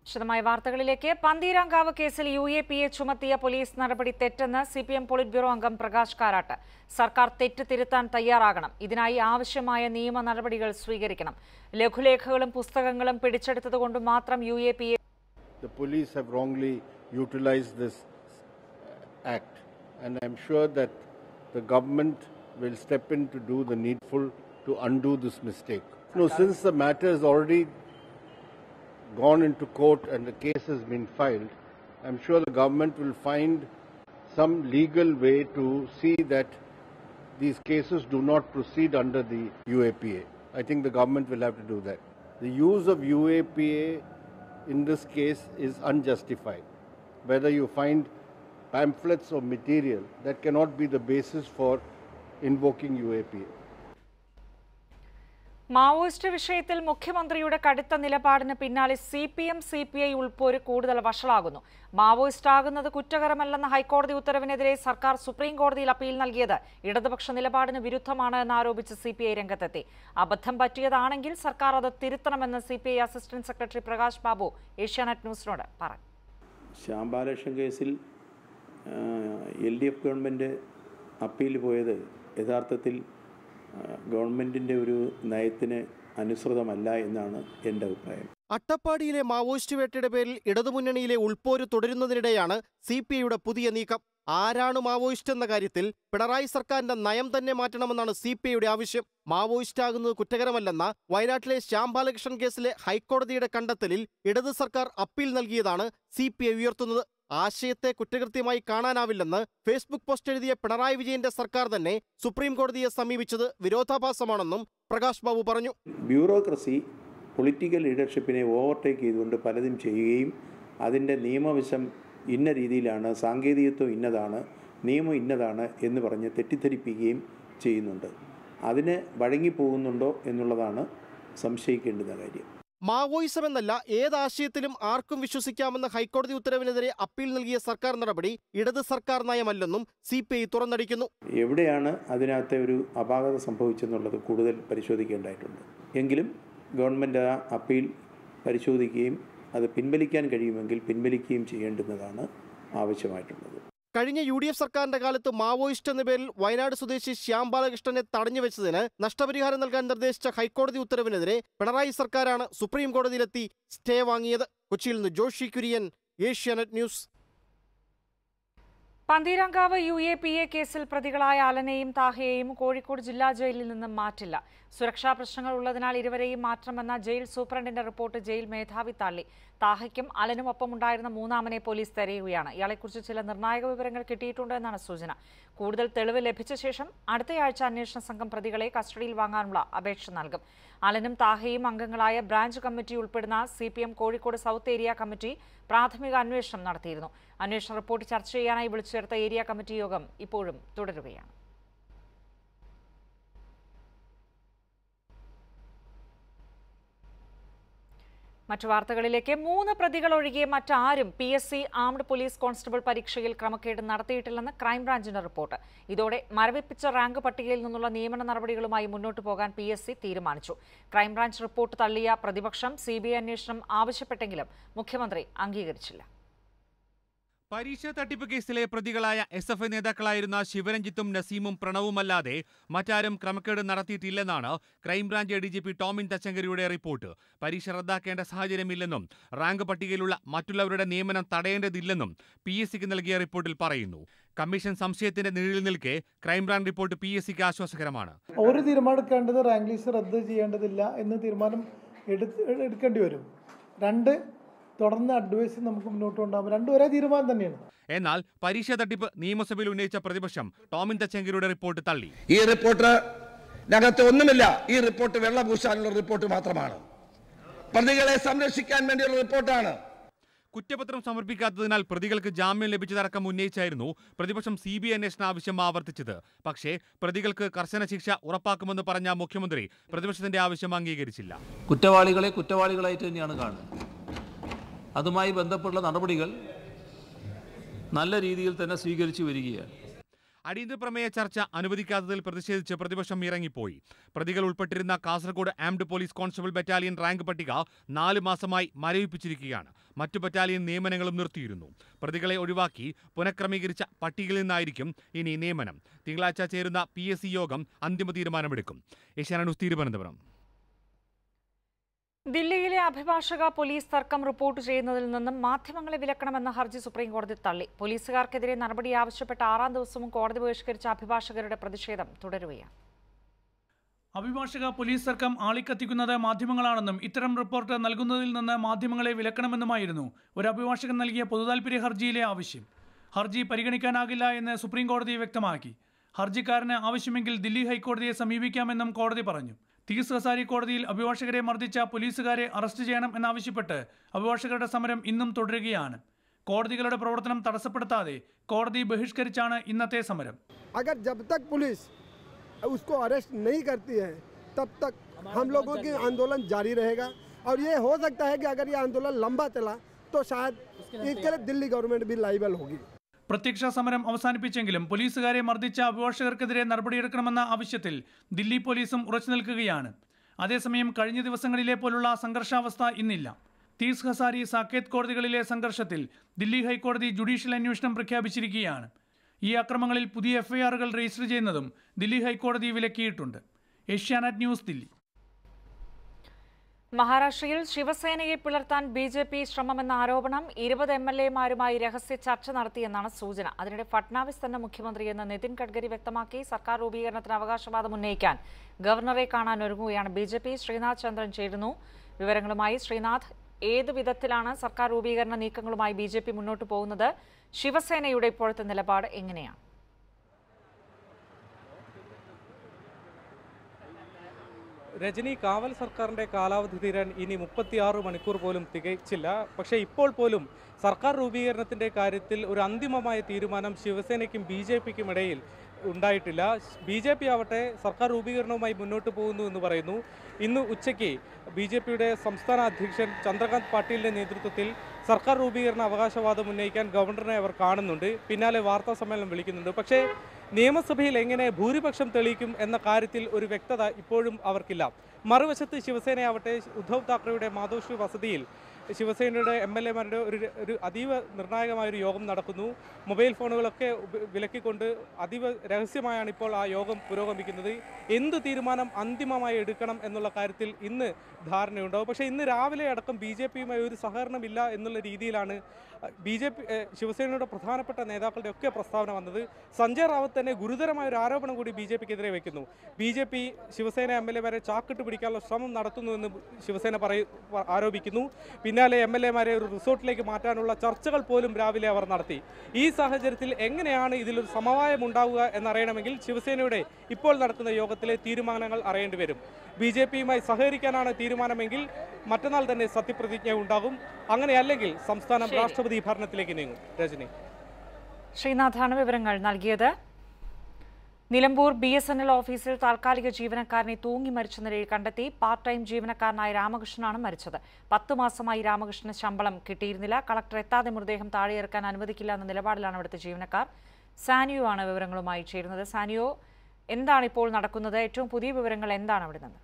വിശദമായ വാർത്തകളിലേക്ക് പന്തീരാങ്കാവ് കേസിൽ യു എ പി എ ചുമത്തിയ പോലീസ് നടപടി തെറ്റെന്ന് C P M politburo അംഗം പ്രകാശ് കാരാട്ട് സർക്കാർ തെറ്റ് തിരുത്താൻ തയ്യാറാകണം ഇതിനായി ആവശ്യമായ നിയമ നടപടികൾ സ്വീകരിക്കണം ലഘുലേഖകളും പുസ്തകങ്ങളും പിടിച്ചെടുത്തതുകൊണ്ട് മാത്രം U A P A the police have wrongly utilized this act. And I'm sure that the government will step in to do the needful to undo this mistake. No, since the matter has already gone into court and the case has been filed, I'm sure the government will find some legal way to see that these cases do not proceed under the UAPA. I think the government will have to do that. The use of UAPA in this case is unjustified. Whether you find pamphlets or material, that cannot be the basis for invoking UAPA. Maoist വിഷയത്തിൽ മുഖ്യമന്ത്രിയുടെ കടുത്ത നിലപാടിന് പിന്നാലെ C P M C P I ഉൾപ്പോര് കൂടുതൽ വഷളാകുന്നു Maoist ആകുന്നത് കുറ്റകരമല്ലെന്ന ഹൈക്കോടതി ഉത്തരവിനെതിരെ സർക്കാർ സുപ്രീം കോടതിയിൽ അപ്പീൽ നൽകിയത് ഇടതുപക്ഷ നിലപാടിന് വിരുദ്ധമാണ് എന്നാരോപിച്ച് സി പി ഐ രംഗത്തെത്തി അബദ്ധം പറ്റിയതാണെങ്കിൽ സർക്കാർ അത് തിരുത്തണമെന്ന് C P I assistant secretary Prakash Babu Asianet ന്യൂസിനോട് പറഞ്ഞു ശ്യാം ബാലകൃഷ്ണൻ കേസിൽ L D F government appeal പോയത് യഥാർത്ഥത്തിൽ ആ, ഗവൺമെൻറ്റിൻ്റെ ഒരു നയത്തിന് അനുസൃതമല്ല എന്നാണ് എൻ്റെ അഭിപ്രായം അട്ടപ്പാടിയിലെ മാവോയിസ്റ്റ് വേട്ടയുടെ പേരിൽ ഇടതുമുന്നണിയിലെ ഉൾപ്പോര് തുടരുന്നതിനിടെയാണ് സി പി ഐയുടെ പുതിയ നീക്കം ആരാണ് മാവോയിസ്റ്റ് എന്ന കാര്യത്തിൽ പിണറായി സർക്കാരിന്റെ നയം തന്നെ മാറ്റണമെന്നാണ് സി പി ഐയുടെ ആവശ്യം മാവോയിസ്റ്റ് ആകുന്നത് കുറ്റകരമല്ലെന്ന വയനാട്ടിലെ ശ്യാം ബാലകൃഷ്ണൻ കേസിലെ ഹൈക്കോടതിയുടെ കണ്ടെത്തലിൽ ഇടത് സർക്കാർ അപ്പീൽ നൽകിയതാണ് സി പി ഐ ഉയർത്തുന്നത് ആശയത്തെ കുറ്റകൃത്യമായി കാണാനാവില്ലെന്ന് ഫേസ്ബുക്ക് പോസ്റ്റ് എഴുതിയ പിണറായി വിജയന്റെ സർക്കാർ തന്നെ സുപ്രീം കോടതിയെ സമീപിച്ചത് വിരോധാഭാസമാണെന്നും പ്രകാശ് ബാബു പറഞ്ഞു ബ്യൂറോക്രസി പൊളിറ്റിക്കൽ ലീഡർഷിപ്പിനെ ഓവർടേക്ക് ചെയ്തുകൊണ്ട് പലതും ചെയ്യുകയും അതിൻ്റെ നിയമവശം ഇന്ന രീതിയിലാണ് സാങ്കേതികത്വം ഇന്നതാണ് നിയമം ഇന്നതാണ് എന്ന് പറഞ്ഞ് തെറ്റിദ്ധരിപ്പിക്കുകയും ചെയ്യുന്നുണ്ട് അതിന് വഴങ്ങിപ്പോകുന്നുണ്ടോ എന്നുള്ളതാണ് സംശയിക്കേണ്ടുന്ന കാര്യം മാവോയിസം എന്നല്ല ഏതാശയത്തിലും ആർക്കും വിശ്വസിക്കാമെന്ന ഹൈക്കോടതി ഉത്തരവിനെതിരെ അപ്പീൽ നൽകിയ സർക്കാർ നടപടി ഇടത് സർക്കാർ നയമല്ലെന്നും സി പി ഐ തുറന്നടിക്കുന്നു എവിടെയാണ് അതിനകത്തെ ഒരു അപാകത സംഭവിച്ചെന്നുള്ളത് കൂടുതൽ പരിശോധിക്കേണ്ടതായിട്ടുണ്ട് എങ്കിലും ഗവൺമെൻറ് ആ അപ്പീൽ പരിശോധിക്കുകയും അത് പിൻവലിക്കാൻ കഴിയുമെങ്കിൽ പിൻവലിക്കുകയും ചെയ്യേണ്ടുന്നതാണ് ആവശ്യമായിട്ടുള്ളത് കഴിഞ്ഞ യു ഡി എഫ് സർക്കാരിന്റെ കാലത്ത് മാവോയിസ്റ്റ് എന്ന പേരിൽ വയനാട് സ്വദേശി ശ്യാം ബാലകൃഷ്ണനെ തടഞ്ഞു വെച്ചതിന് നഷ്ടപരിഹാരം നൽകാൻ നിർദ്ദേശിച്ച ഹൈക്കോടതി ഉത്തരവിനെതിരെ പിണറായി സർക്കാരാണ് സുപ്രീം കോടതിയിലെത്തി സ്റ്റേ വാങ്ങിയത് കൊച്ചിയിൽ നിന്ന് Joshi Kurian Asianet news Pantheerankavu U A P A കേസിൽ പ്രതികളായ അലനെയും താഹയെയും കോഴിക്കോട് ജില്ലാ ജയിലിൽ നിന്നും മാറ്റില്ല സുരക്ഷാ പ്രശ്നങ്ങൾ ഉള്ളതിനാൽ ഇരുവരെയും മാറ്റണമെന്ന ജയിൽ സൂപ്രണ്ടിന്റെ റിപ്പോർട്ട് ജയിൽ മേധാവി തള്ളി താഹയ്ക്കും അലനും ഒപ്പമുണ്ടായിരുന്ന മൂന്നാമനെ പോലീസ് തെരയുകയാണ് ഇയാളെക്കുറിച്ച് ചില നിർണായക വിവരങ്ങൾ കിട്ടിയിട്ടുണ്ട് എന്നാണ് സൂചന കൂടുതൽ തെളിവ് ലഭിച്ച ശേഷം അടുത്തയാഴ്ച അന്വേഷണ സംഘം പ്രതികളെ കസ്റ്റഡിയിൽ വാങ്ങാനുള്ള അപേക്ഷ നൽകും അലനും താഹയും അംഗങ്ങളായ ബ്രാഞ്ച് കമ്മിറ്റി ഉൾപ്പെടുന്ന C P M Kozhikode south area committee പ്രാഥമിക അന്വേഷണം നടത്തിയിരുന്നു അന്വേഷണ റിപ്പോർട്ട് ചർച്ച ചെയ്യാനായി വിളിച്ചു ചേർത്ത ഏരിയ കമ്മിറ്റി യോഗം ഇപ്പോഴും തുടരുകയാണ് മറ്റു വാർത്തകളിലേക്ക് മൂന്ന് പ്രതികൾ ഒഴികെ മറ്റാരും P S C armed police constable പരീക്ഷയിൽ ക്രമക്കേട് നടത്തിയിട്ടില്ലെന്ന് ക്രൈംബ്രാഞ്ചിന്റെ റിപ്പോർട്ട് ഇതോടെ മരവിപ്പിച്ച റാങ്ക് പട്ടികയിൽ നിന്നുള്ള നിയമന നടപടികളുമായി മുന്നോട്ടു പോകാൻ പി എസ് സി തീരുമാനിച്ചു ക്രൈംബ്രാഞ്ച് റിപ്പോർട്ട് തള്ളിയ പ്രതിപക്ഷം സി ബി ഐ അന്വേഷണം ആവശ്യപ്പെട്ടെങ്കിലും മുഖ്യമന്ത്രി അംഗീകരിച്ചില്ല പരീക്ഷാ തട്ടിപ്പ് കേസിലെ പ്രതികളായ എസ് എഫ് ഐ നേതാക്കളായിരുന്ന ശിവരഞ്ജിത്തും നസീമും പ്രണവുമല്ലാതെ മറ്റാരും ക്രമക്കേട് നടത്തിയിട്ടില്ലെന്നാണ് crime branch A D G P Tomin തച്ചങ്കരിയുടെ റിപ്പോർട്ട് പരീക്ഷ റദ്ദാക്കേണ്ട സാഹചര്യമില്ലെന്നും റാങ്ക് പട്ടികയിലുള്ള മറ്റുള്ളവരുടെ നിയമനം തടയേണ്ടതില്ലെന്നും പി എസ് സിക്ക് നൽകിയ റിപ്പോർട്ടിൽ പറയുന്നു കമ്മീഷൻ സംശയത്തിന്റെ നിഴലിൽ നിൽക്കെ ക്രൈംബ്രാഞ്ച് റിപ്പോർട്ട് പി എസ് സിക്ക് ആശ്വാസകരമാണ് ഒരു തീരുമാനം എടുക്കേണ്ടത് റാങ്ക് ലിസ്റ്റ് റദ്ദ് ചെയ്യേണ്ടതില്ല എന്ന് തീരുമാനം എടുത്ത് എടുക്കേണ്ടി വരും രണ്ട് തുടർന്ന് അഡ്വൈസ് നമുക്ക് മുന്നോട്ട് കൊണ്ടുപോകാം രണ്ടും ഒരേ തീരുമാനം തന്നെയാണ് എന്നാൽ പരീക്ഷാ തട്ടിപ്പ് നിയമസഭയിൽ ഉന്നയിച്ച പ്രതിപക്ഷം ടോമിൻ തച്ചങ്കരിയുടെ റിപ്പോർട്ട് തള്ളി ഈ റിപ്പോർട്ട് നകത്ത് ഒന്നുമില്ല ഈ റിപ്പോർട്ട് വെള്ളപൂശാനുള്ള റിപ്പോർട്ട് മാത്രമാണ് പ്രതികളെ സംരക്ഷിക്കാൻ വേണ്ടിയുള്ള റിപ്പോർട്ടാണ് കുറ്റപത്രം സമർപ്പിക്കാത്തതിനാൽ പ്രതികൾക്ക് ജാമ്യം ലഭിച്ചതടക്കം ഉന്നയിച്ചായിരുന്നു പ്രതിപക്ഷം സി ബി ഐ അന്വേഷണ ആവശ്യം ആവർത്തിച്ചത് പക്ഷേ പ്രതികൾക്ക് കർശന ശിക്ഷ ഉറപ്പാക്കുമെന്ന് പറഞ്ഞ മുഖ്യമന്ത്രി പ്രതിപക്ഷത്തിന്റെ ആവശ്യം അംഗീകരിച്ചില്ല കുറ്റവാളികളെ കുറ്റവാളികളായിട്ട് തന്നെയാണ് കാണുന്നത് അതുമായി ബന്ധപ്പെട്ട നടപടികൾ നല്ല രീതിയിൽ തന്നെ സ്വീകരിച്ചു വരികയാണ് അടിയന്തര പ്രമേയ ചർച്ച അനുവദിക്കാത്തതിൽ പ്രതിഷേധിച്ച് പ്രതിപക്ഷം ഇറങ്ങിപ്പോയി പ്രതികൾ ഉൾപ്പെട്ടിരുന്ന Kasaragod armed police constable battalion rank പട്ടിക നാല് മാസമായി മരവിപ്പിച്ചിരിക്കുകയാണ് മറ്റു ബറ്റാലിയൻ നിയമനങ്ങളും നിർത്തിയിരുന്നു പ്രതികളെ ഒഴിവാക്കി പുനഃക്രമീകരിച്ച പട്ടികയിൽ നിന്നായിരിക്കും ഇനി നിയമനം തിങ്കളാഴ്ച ചേരുന്ന പി എസ് സി യോഗം അന്തിമ തീരുമാനമെടുക്കും ഏഷ്യാനെറ്റ് ന്യൂസ് തിരുവനന്തപുരം ദില്ലിയിലെ അഭിഭാഷക പോലീസ് തർക്കം റിപ്പോർട്ട് ചെയ്യുന്നതിൽ നിന്നും മാധ്യമങ്ങളെ വിലക്കണമെന്ന ഹർജി സുപ്രീം കോടതി തള്ളി പോലീസുകാർക്കെതിരെ നടപടി ആവശ്യപ്പെട്ട ആറാം ദിവസവും കോടതി ബഹിഷ്കരിച്ച അഭിഭാഷകരുടെ പ്രതിഷേധം തുടരുകയാണ് അഭിഭാഷക പോലീസ് തർക്കം ആളിക്കത്തിക്കുന്നത് മാധ്യമങ്ങളാണെന്നും ഇത്തരം റിപ്പോർട്ട് നൽകുന്നതിൽ നിന്ന് മാധ്യമങ്ങളെ വിലക്കണമെന്നുമായിരുന്നു ഒരു അഭിഭാഷകൻ നൽകിയ പൊതുതാൽപര്യ ഹർജിയിലെ ആവശ്യം ഹർജി പരിഗണിക്കാനാകില്ല എന്ന് സുപ്രീം കോടതി വ്യക്തമാക്കി ഹർജിക്കാരന് ആവശ്യമെങ്കിൽ ദില്ലി ഹൈക്കോടതിയെ സമീപിക്കാമെന്നും കോടതി പറഞ്ഞു തീസ് ഹസാരി കോടതിയിൽ അഭിഭാഷകരെ മർദ്ദിച്ച പോലീസുകാരെ അറസ്റ്റ് ചെയ്യണം എന്നാവശ്യപ്പെട്ട് അഭിഭാഷകരുടെ സമരം ഇന്നും തുടരുകയാണ് കോടതികളുടെ പ്രവർത്തനം തടസ്സപ്പെടുത്താതെ കോടതി ബഹിഷ്കരിച്ചാണ് ഇന്നത്തെ സമരം अगर जब तक पुलिस उसको अरेस्ट नहीं करती है तब तक हम लोगों की आंदोलन जारी रहेगा और ये हो सकता है कि अगर ये आंदोलन लंबा चला तो शायद इसके लिए दिल्ली गवर्नमेंट भी लाइबल होगी പ്രത്യക്ഷ സമരം അവസാനിപ്പിച്ചെങ്കിലും പോലീസുകാരെ മർദ്ദിച്ച അഭിഭാഷകർക്കെതിരെ നടപടിയെടുക്കണമെന്ന ആവശ്യത്തിൽ ദില്ലി പോലീസും ഉറച്ചു നിൽക്കുകയാണ് അതേസമയം കഴിഞ്ഞ ദിവസങ്ങളിലെ പോലുള്ള സംഘർഷാവസ്ഥ ഇന്നില്ല തീസ് ഹസാരി സാക്കേത് കോടതികളിലെ സംഘർഷത്തിൽ ദില്ലി ഹൈക്കോടതി ജുഡീഷ്യൽ അന്വേഷണം പ്രഖ്യാപിച്ചിരിക്കുകയാണ് ഈ അക്രമങ്ങളിൽ പുതിയ എഫ്ഐആറുകൾ രജിസ്റ്റർ ചെയ്യുന്നതും ദില്ലി ഹൈക്കോടതി വിലക്കിയിട്ടുണ്ട് ഏഷ്യാനെറ്റ് ന്യൂസ് ദില്ലി മഹാരാഷ്ട്രയിൽ ശിവസേനയെ പിളർത്താൻ ബി ജെ പി ശ്രമമെന്ന ആരോപണം ഇരുപത് എം എൽ എമാരുമായി രഹസ്യ ചർച്ച നടത്തിയെന്നാണ് സൂചന അതിനിടെ ഫട്നാവിസ് തന്നെ മുഖ്യമന്ത്രിയെന്ന് നിതിൻ ഗഡ്കരി വ്യക്തമാക്കി സർക്കാർ രൂപീകരണത്തിന് അവകാശവാദം ഉന്നയിക്കാൻ ഗവർണറെ കാണാൻ ഒരുങ്ങുകയാണ് B J P Srinath Chandran ചേരുന്നു വിവരങ്ങളുമായി ശ്രീനാഥ് ഏതു വിധത്തിലാണ് സർക്കാർ രൂപീകരണ നീക്കങ്ങളുമായി ബി ജെ പി മുന്നോട്ട് പോകുന്നത് ശിവസേനയുടെ ഇപ്പോഴത്തെ നിലപാട് എങ്ങനെയാണ് രജനി കാവൽ സർക്കാരിന്റെ കാലാവധി തീരാൻ ഇനി മുപ്പത്തിയാറ് മണിക്കൂർ പോലും തികച്ചില്ല പക്ഷേ ഇപ്പോൾ പോലും സർക്കാർ രൂപീകരണത്തിന്റെ കാര്യത്തിൽ ഒരു അന്തിമമായ തീരുമാനം ശിവസേനയ്ക്കും ബി ജെ പിക്കും ഇടയിൽ ഉണ്ടായിട്ടില്ല ബി ജെ പി ആവട്ടെ സർക്കാർ രൂപീകരണവുമായി മുന്നോട്ട് പോകുന്നു എന്ന് പറയുന്നു ഇന്ന് ഉച്ചയ്ക്ക് ബി ജെ പിയുടെ സംസ്ഥാന അധ്യക്ഷൻ ചന്ദ്രകാന്ത് പാട്ടീലിന്റെ നേതൃത്വത്തിൽ സർക്കാർ രൂപീകരണ അവകാശവാദം ഉന്നയിക്കാൻ ഗവർണറെ അവർ കാണുന്നുണ്ട് പിന്നാലെ വാർത്താ സമ്മേളനം വിളിക്കുന്നുണ്ട് പക്ഷേ നിയമസഭയിൽ എങ്ങനെ ഭൂരിപക്ഷം തെളിയിക്കും എന്ന കാര്യത്തിൽ ഒരു വ്യക്തത ഇപ്പോഴും അവർക്കില്ല മറുവശത്ത് ശിവസേനയാവട്ടെ ഉദ്ധവ് താക്കറെയുടെ മാധോശ്രീ വസതിയിൽ ശിവസേനയുടെ എം എൽ എമാരുടെ ഒരു ഒരു അതീവ നിർണായകമായ ഒരു യോഗം നടക്കുന്നു മൊബൈൽ ഫോണുകളൊക്കെ ഉപ- വിലക്കിക്കൊണ്ട് അതീവ രഹസ്യമായാണ് ഇപ്പോൾ ആ യോഗം പുരോഗമിക്കുന്നത് എന്ത് തീരുമാനം അന്തിമമായി എടുക്കണം എന്നുള്ള കാര്യത്തിൽ ഇന്ന് ധാരണയുണ്ടാവും പക്ഷേ ഇന്ന് രാവിലെ അടക്കം ബി ജെ പിയുമായി ഒരു സഹകരണമില്ല എന്നുള്ള രീതിയിലാണ് ബി ജെ പി ശിവസേനയുടെ പ്രധാനപ്പെട്ട നേതാക്കളുടെ ഒക്കെ പ്രസ്താവന വന്നത് സഞ്ജയ് റാവത്ത് തന്നെ ഗുരുതരമായ ഒരു ആരോപണം കൂടി ബി ജെ പിക്കെതിരെ വെക്കുന്നു B J P Shiv Sena M L എമാരെ ചാക്കിട്ട് പിടിക്കാനുള്ള ശ്രമം നടത്തുന്നുവെന്ന് ശിവസേന പറയ പ- ആരോപിക്കുന്നു പിന്നാലെ എം എൽ എമാരെ ഒരു റിസോർട്ടിലേക്ക് മാറ്റാനുള്ള ചർച്ചകൾ പോലും രാവിലെ അവർ നടത്തി ഈ സാഹചര്യത്തിൽ എങ്ങനെയാണ് ഇതിലൊരു സമവായം ഉണ്ടാവുക എന്നറിയണമെങ്കിൽ ശിവസേനയുടെ ഇപ്പോൾ നടക്കുന്ന യോഗത്തിലെ തീരുമാനങ്ങൾ അറിയേണ്ടി വരും ബി ജെ പിയുമായി സഹകരിക്കാനാണ് തീരുമാനമെങ്കിൽ മറ്റന്നാൾ തന്നെ സത്യപ്രതിജ്ഞ ഉണ്ടാകും അങ്ങനെയല്ലെങ്കിൽ സംസ്ഥാനം ശരി. രാഷ്ട്രപതി ഭരണത്തിലേക്ക് നീങ്ങും രജനി ശ്രീനാഥാണ് വിവരങ്ങൾ നൽകിയത് Nilambur B S N L ഓഫീസിൽ താൽക്കാലിക ജീവനക്കാരനെ തൂങ്ങി മരിച്ച നിലയിൽ കണ്ടെത്തി പാർട്ട് ടൈം ജീവനക്കാരനായ രാമകൃഷ്ണനാണ് മരിച്ചത് പത്ത് മാസമായി രാമകൃഷ്ണന് ശമ്പളം കിട്ടിയിരുന്നില്ല കളക്ടർ എത്താതെ മൃതദേഹം താഴെയിറക്കാൻ അനുവദിക്കില്ല എന്ന നിലപാടിലാണ് ഇവിടുത്തെ ജീവനക്കാർ സാനിയോ ആണ് വിവരങ്ങളുമായി ചേരുന്നത് സാനിയോ എന്താണ് ഇപ്പോൾ നടക്കുന്നത് ഏറ്റവും പുതിയ വിവരങ്ങൾ എന്താണ് അവിടെ നിന്ന്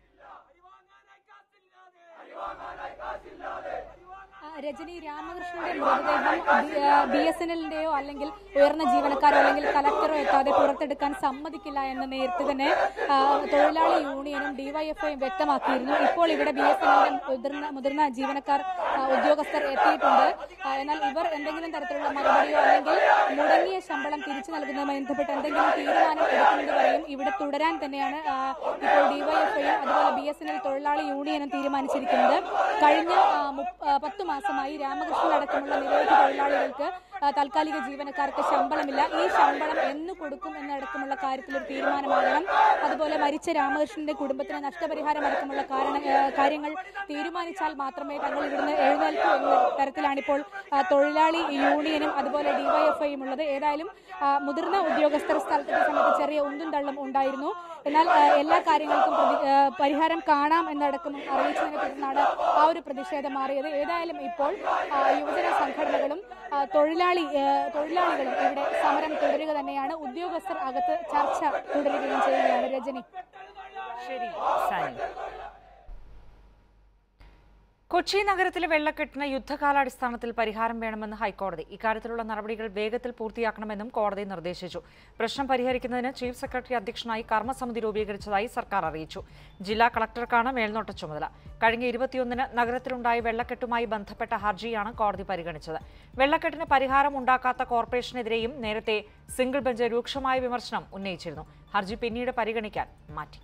ആ, രജനി രാമകൃഷ്ണന്റെ മൃതദേഹം ബി എസ് എൻ എല്ലിന്റെയോ അല്ലെങ്കിൽ ഉയർന്ന ജീവനക്കാരോ അല്ലെങ്കിൽ കലക്ടറോ എത്താതെ പുറത്തെടുക്കാൻ സമ്മതിക്കില്ല എന്ന് നേരത്തെ തന്നെ ആ, തൊഴിലാളി യൂണിയനും ഡിവൈഎഫ്ഐയും വ്യക്തമാക്കിയിരുന്നു ഇപ്പോൾ ഇവിടെ ബി എസ് എൻ എല്ലിന്റെ മുതിർന്ന മുതിർന്ന ജീവനക്കാർ ആ, ഉദ്യോഗസ്ഥർ എത്തിയിട്ടുണ്ട് ആ, എന്നാൽ ഇവർ എന്തെങ്കിലും തരത്തിലുള്ള മറുപടിയോ അല്ലെങ്കിൽ മുടങ്ങിയ ശമ്പളം തിരിച്ചു നൽകുന്നതുമായി ബന്ധപ്പെട്ട് എന്തെങ്കിലും തീരുമാനം എടുക്കുന്നത് വരെയും ഇവിടെ തുടരാൻ തന്നെയാണ് ആ, ഇപ്പോൾ ഡിവൈഎഫ്ഐയും അതുപോലെ ബി എസ് എൻ എൽ തൊഴിലാളി യൂണിയനും തീരുമാനിച്ചിരിക്കുന്നത് കഴിഞ്ഞ ആ, മുപ്പ- ആ, പത്ത് മാസമായി രാമകൃഷ്ണൻ അടക്കമുള്ള നിരവധി തൊഴിലാളികൾക്ക് ആ, താൽക്കാലിക ജീവനക്കാർക്ക് ശമ്പളമില്ല ഈ ശമ്പളം എന്ന് കൊടുക്കും എന്നടക്കമുള്ള കാര്യത്തിൽ ഒരു തീരുമാനമാകണം അതുപോലെ മരിച്ച രാമകൃഷ്ണന്റെ കുടുംബത്തിന് നഷ്ടപരിഹാരം അടക്കമുള്ള കാരണ ആ, കാര്യങ്ങൾ തീരുമാനിച്ചാൽ മാത്രമേ തങ്ങൾ ഇവിടുന്ന് എഴുന്നേൽക്കൂ എന്ന തരത്തിലാണിപ്പോൾ ആ, തൊഴിലാളി യൂണിയനും അതുപോലെ ഡിവൈഎഫ്ഐയും ഉള്ളത് ഏതായാലും ആ, മുതിർന്ന ഉദ്യോഗസ്ഥർ സ്ഥലത്തെത്തിയ സമയത്ത് ചെറിയ ഉന്തും തള്ളും ഉണ്ടായിരുന്നു എന്നാൽ ആ, എല്ലാ കാര്യങ്ങൾക്കും പ്രതി- ആ, പരിഹാരം കാണാം എന്നടക്കം അറിയിച്ചതിനെ തുടർന്നാണ് ആ ഒരു പ്രതിഷേധം മാറിയത് ഏതായാലും ഇപ്പോൾ ആ, യുവജന സംഘടനകളും ആ, തൊഴിലാളി ആ, തൊഴിലാളികളും ഇവിടെ സമരം തുടരുക തന്നെയാണ് ഉദ്യോഗസ്ഥർ അകത്ത് ചർച്ച തുടരുകയും ചെയ്യുകയാണ് രജനി ശരി സാനി കൊച്ചി നഗരത്തിലെ വെള്ളക്കെട്ടിന് യുദ്ധകാലാടിസ്ഥാനത്തിൽ പരിഹാരം വേണമെന്ന് ഹൈക്കോടതി ഇക്കാര്യത്തിലുള്ള നടപടികൾ വേഗത്തിൽ പൂർത്തിയാക്കണമെന്നും കോടതി നിർദ്ദേശിച്ചു പ്രശ്നം പരിഹരിക്കുന്നതിന് ചീഫ് സെക്രട്ടറി അധ്യക്ഷനായി കർമ്മസമിതി രൂപീകരിച്ചതായി സർക്കാർ അറിയിച്ചു ജില്ലാ കളക്ടർക്കാണ് മേൽനോട്ട ചുമതല കഴിഞ്ഞ ഇരുപത്തിയൊന്നിന് നഗരത്തിലുണ്ടായ വെള്ളക്കെട്ടുമായി ബന്ധപ്പെട്ട ഹർജിയാണ് കോടതി പരിഗണിച്ചത് വെള്ളക്കെട്ടിന് പരിഹാരം ഉണ്ടാക്കാത്ത കോർപ്പറേഷനെതിരെയും നേരത്തെ സിംഗിൾ ബെഞ്ച് രൂക്ഷമായ വിമർശനം ഉന്നയിച്ചിരുന്നു ഹർജി പിന്നീട് പരിഗണിക്കാൻ മാറ്റി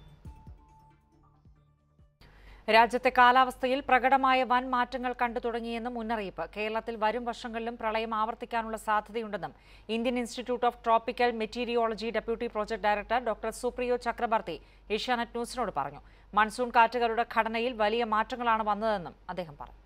രാജ്യത്തെ കാലാവസ്ഥയിൽ പ്രകടമായ വൻ മാറ്റങ്ങൾ കണ്ടു തുടങ്ങിയെന്ന് മുന്നറിയിപ്പ് കേരളത്തിൽ വരും വർഷങ്ങളിലും പ്രളയം ആവർത്തിക്കാനുള്ള സാധ്യതയുണ്ടെന്നും Indian institute of tropical meteorology deputy project director doctor Supriyo Chakraborty Asianet ന്യൂസിനോട് പറഞ്ഞു മൺസൂൺ കാറ്റുകളുടെ ഘടനയിൽ വലിയ മാറ്റങ്ങളാണ് വന്നതെന്നും അദ്ദേഹം പറഞ്ഞു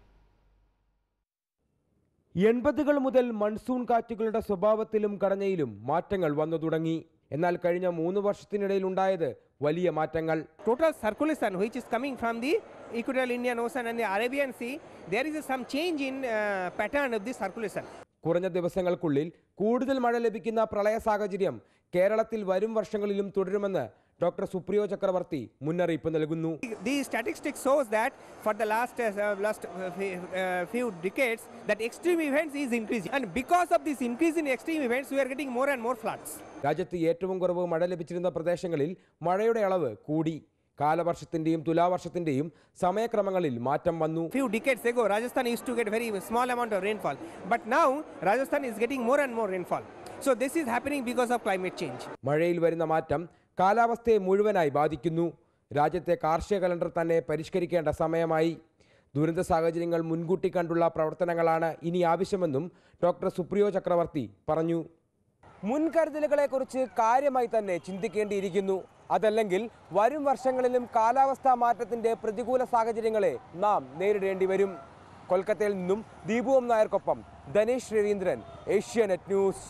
എൺപതുകൾ മുതൽ മൺസൂൺ കാറ്റുകളുടെ സ്വഭാവത്തിലും ഘടനയിലും മാറ്റങ്ങൾ വന്നു തുടങ്ങി എന്നാൽ കഴിഞ്ഞ മൂന്ന് വർഷത്തിനിടയിൽ ഉണ്ടായത് വലിയ മാറ്റങ്ങൾ total circulation which is coming from the equatorial Indian Ocean and the Arabian Sea, there is some change in uh, pattern of the circulation. കുറഞ്ഞ ദിവസങ്ങൾക്കുള്ളിൽ കൂടുതൽ മഴ ലഭിക്കുന്ന പ്രളയ സാഹചര്യം കേരളത്തിൽ വരും വർഷങ്ങളിലും തുടരുമെന്ന് ഡോക്ടർ സുപ്രിയോ ചക്രവർത്തി മുന്നറിയിപ്പ് നൽകുന്നു The statistics shows that for the last uh, last uh, fe- uh, few decades, that extreme events is increasing, and because of this increase in extreme events, we are getting more and more floods. രാജ്യത്ത് ഏറ്റവും കുറവ് മഴ ലഭിച്ചിരുന്ന പ്രദേശങ്ങളിൽ മഴയുടെ അളവ് കൂടി കാലവർഷത്തിന്റെയും തുലാവർഷത്തിന്റെയും സമയക്രമങ്ങളിൽ മാറ്റം വന്നു Few decades ago, Rajasthan used to get very small amount of rainfall, but now Rajasthan is getting more and more rainfall. So this is happening because of climate change. മഴയിൽ വരുന്ന മാറ്റം കാലാവസ്ഥയെ മുഴുവനായി ബാധിക്കുന്നു രാജ്യത്തെ കാർഷിക കലണ്ടർ തന്നെ പരിഷ്കരിക്കേണ്ട സമയമായി ദുരന്ത സാഹചര്യങ്ങൾ മുൻകൂട്ടി കണ്ടുള്ള പ്രവർത്തനങ്ങളാണ് ഇനി ആവശ്യമെന്നും ഡോക്ടർ സുപ്രിയോ ചക്രവർത്തി പറഞ്ഞു മുൻകരുതലുകളെക്കുറിച്ച് കാര്യമായി തന്നെ ചിന്തിക്കേണ്ടിയിരിക്കുന്നു അതല്ലെങ്കിൽ വരും വർഷങ്ങളിലും കാലാവസ്ഥാ മാറ്റത്തിന്റെ പ്രതികൂല സാഹചര്യങ്ങളെ നാം നേരിടേണ്ടി വരും കൊൽക്കത്തയിൽ നിന്നും ദീപുവും നായർക്കൊപ്പം Dhanesh Raveendran Asianet news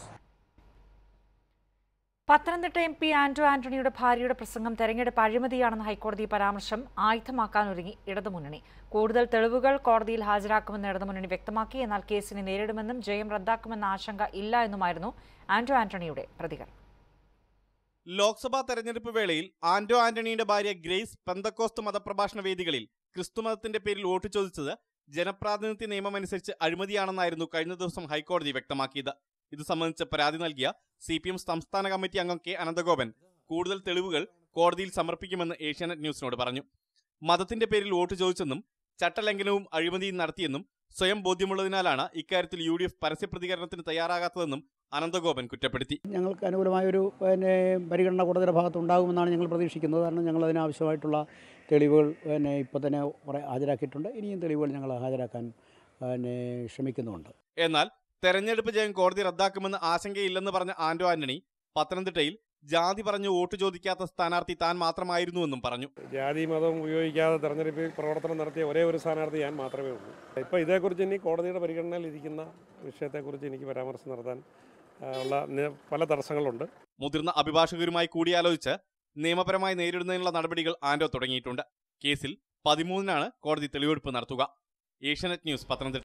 Pathanamthitta M P Anto ആന്റണിയുടെ ഭാര്യയുടെ പ്രസംഗം തെരഞ്ഞെടുപ്പ് അഴിമതിയാണെന്ന ഹൈക്കോടതി പരാമർശം ആയുധമാക്കാനൊരുങ്ങി ഇടതുമുന്നണി കൂടുതൽ തെളിവുകൾ കോടതിയിൽ ഹാജരാക്കുമെന്ന് ഇടതുമുന്നണി വ്യക്തമാക്കി എന്നാൽ കേസിനെ നേരിടുമെന്നും ജയം റദ്ദാക്കുമെന്ന ആശങ്ക ഇല്ല എന്നുമായിരുന്നു ആന്റോ ആന്റണിയുടെ പ്രതികരണം ലോക്സഭാ തെരഞ്ഞെടുപ്പ് വേളയിൽ ആന്റോ ആന്റണിയുടെ ഭാര്യ ഗ്രേസ് പെന്തക്കോസ്ത് മതപ്രഭാഷണ വേദികളിൽ ക്രിസ്തുമതത്തിന്റെ പേരിൽ വോട്ട് ചോദിച്ചത് ജനപ്രാതിനിധ്യ നിയമമനുസരിച്ച് അഴിമതിയാണെന്നായിരുന്നു കഴിഞ്ഞ ദിവസം ഹൈക്കോടതി വ്യക്തമാക്കിയത് ഇത് സംബന്ധിച്ച് പരാതി നൽകിയ സി പി എം സംസ്ഥാന കമ്മിറ്റി അംഗം കെ അനന്തഗോപൻ കൂടുതൽ തെളിവുകൾ കോടതിയിൽ സമർപ്പിക്കുമെന്ന് ഏഷ്യാനെറ്റ് ന്യൂസിനോട് പറഞ്ഞു മതത്തിന്റെ പേരിൽ വോട്ട് ചോദിച്ചെന്നും ചട്ടലംഘനവും അഴിമതിയും നടത്തിയെന്നും സ്വയം ബോധ്യമുള്ളതിനാലാണ് ഇക്കാര്യത്തിൽ യു ഡി എഫ് പരസ്യപ്രതികരണത്തിന് തയ്യാറാകാത്തതെന്നും അനന്തഗോപൻ കുറ്റപ്പെടുത്തി ഞങ്ങൾക്ക് അനുകൂലമായൊരു പിന്നെ പരിഗണന കോടതിയുടെ ഭാഗത്ത് ഉണ്ടാകുമെന്നാണ് ഞങ്ങൾ പ്രതീക്ഷിക്കുന്നത് കാരണം ഞങ്ങൾ അതിനാവശ്യമായിട്ടുള്ള തെളിവുകൾ പിന്നെ ഇപ്പോൾ തന്നെ കുറേ ഹാജരാക്കിയിട്ടുണ്ട് ഇനിയും തെളിവുകൾ ഞങ്ങൾ ഹാജരാക്കാൻ പിന്നെ ശ്രമിക്കുന്നുമുണ്ട് എന്നാൽ തെരഞ്ഞെടുപ്പ് ജയം കോടതി റദ്ദാക്കുമെന്ന് ആശങ്കയില്ലെന്ന് പറഞ്ഞ ആന്റോ ആന്റണി പത്തനംതിട്ടയിൽ ജാതി പറഞ്ഞു വോട്ട് ചോദിക്കാത്ത സ്ഥാനാർത്ഥി താൻ മാത്രമായിരുന്നുവെന്നും പറഞ്ഞു ജാതി മതം ഉപയോഗിക്കാതെ തെരഞ്ഞെടുപ്പിൽ പ്രവർത്തനം നടത്തിയ ഒരേ ഒരു സ്ഥാനാർത്ഥി ഞാൻ മാത്രമേ ഉള്ളൂ ഇപ്പോൾ ഇതേക്കുറിച്ച് ഇനി കോടതിയുടെ പരിഗണനയിൽ ഇരിക്കുന്ന വിഷയത്തെക്കുറിച്ച് എനിക്ക് പരാമർശം നടത്താൻ ആ, ഉള്ള നി- പല തടസ്സങ്ങളുണ്ട് മുതിർന്ന അഭിഭാഷകരുമായി കൂടിയാലോചിച്ച് നിയമപരമായി നേരിടുന്നതിനുള്ള നടപടികൾ ആന്റോ തുടങ്ങിയിട്ടുണ്ട് കേസിൽ പതിമൂന്നിനാണ് കോടതി തെളിവെടുപ്പ് നടത്തുക ഏഷ്യാനെറ്റ് ന്യൂസ് പത്തനംതിട്ട